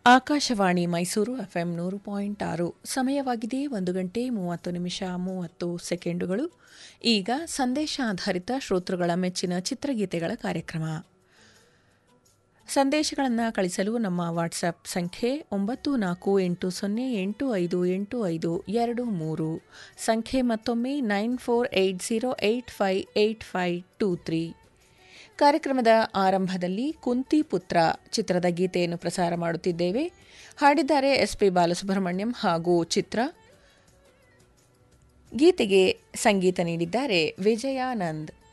Akashvani Mysuru FM ನೂರು point ಆರು ಸಮಯವಾಗಿದೆ ಒಂದು ಗಂಟೆ ಮೂವತ್ತು ನಿಮಿಷ ಮೂವತ್ತು ಸೆಕೆಂಡುಗಳು ಈಗ ಸಂದೇಶ ಆಧಾರಿತ ಶ್ರೋತೃಗಳ ಮೆಚ್ಚಿನ ಚಿತ್ರಗೀತೆಗಳ ಕಾರ್ಯಕ್ರಮ ಸಂದೇಶಗಳನ್ನು ಕಳಿಸಲು ನಮ್ಮ ವಾಟ್ಸ್ಆಪ್ ಸಂಖ್ಯೆ ಒಂಬತ್ತು ನಾಲ್ಕು ಎಂಟು ಸೊನ್ನೆ ಎಂಟು ಐದು ಎಂಟು ಐದು ಎರಡು ಮೂರು ಸಂಖ್ಯೆ ಮತ್ತೊಮ್ಮೆ nine four eight zero eight five eight five two three ಕಾರ್ಯಕ್ರಮದ ಆರಂಭದಲ್ಲಿ ಕುಂತಿ ಪುತ್ರ ಚಿತ್ರದ ಗೀತೆಯನ್ನು ಪ್ರಸಾರ ಮಾಡುತ್ತಿದ್ದೇವೆ ಹಾಡಿದ್ದಾರೆ ಎಸ್ ಪಿ ಬಾಲಸುಬ್ರಹ್ಮಣ್ಯಂ ಹಾಗೂ ಚಿತ್ರ ಗೀತೆಗೆ ಸಂಗೀತ ನೀಡಿದ್ದಾರೆ ವಿಜಯಾನಂದ್